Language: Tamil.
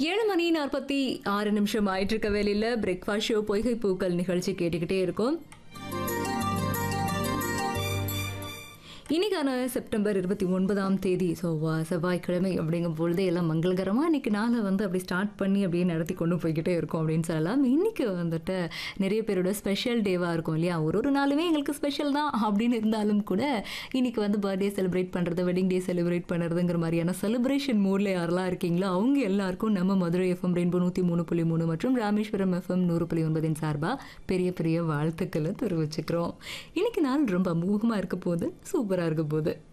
ஏழு மணி நாற்பத்தி ஆறு நிமிஷம் ஆயிட்டு இருக்க வேலையில் பிரேக்ஃபாஸ்ட் ஷோ பொய்கை பூக்கள் நிகழ்ச்சி கேட்டுக்கிட்டே இருக்கும் இன்னைக்கான செப்டம்பர் இருபத்தி ஒன்பதாம் தேதி ஸோ செவ்வாய்க்கிழமை அப்படிங்கும் பொழுதே எல்லாம் மங்களகரமாக இன்னைக்கு நாளை வந்து அப்படி ஸ்டார்ட் பண்ணி அப்படியே நடத்தி கொண்டு போய்கிட்டே இருக்கோம் அப்படின்னு சொல்லலாம் இன்னைக்கு வந்துட்டு நிறைய பேரோட ஸ்பெஷல் டேவாக இருக்கும் இல்லையா ஒரு ஒரு நாளுமே எங்களுக்கு ஸ்பெஷல் தான் அப்படின்னு இருந்தாலும் கூட இன்னைக்கு வந்து பர்த்டே செலிப்ரேட் பண்ணுறது வெட்டிங் டே செலிப்ரேட் பண்ணுறதுங்கிற மாதிரியான செலிப்ரேஷன் மூடில் யாரெல்லாம் இருக்கீங்களோ அவங்க எல்லாருக்கும் நம்ம மதுரை எஃப்எம் ரெயின்போ நூற்றி மூணு புள்ளி மூணு மற்றும் ராமேஸ்வரம் எஃப்எம் நூறு புள்ளி ஒன்பதின் சார்பாக பெரிய பெரிய வாழ்த்துக்களை தெரிவிச்சுக்கிறோம் இன்னைக்கு நாள் ரொம்ப அமோகமாக இருக்க போகுது சூப்பராக இருக்க போகுது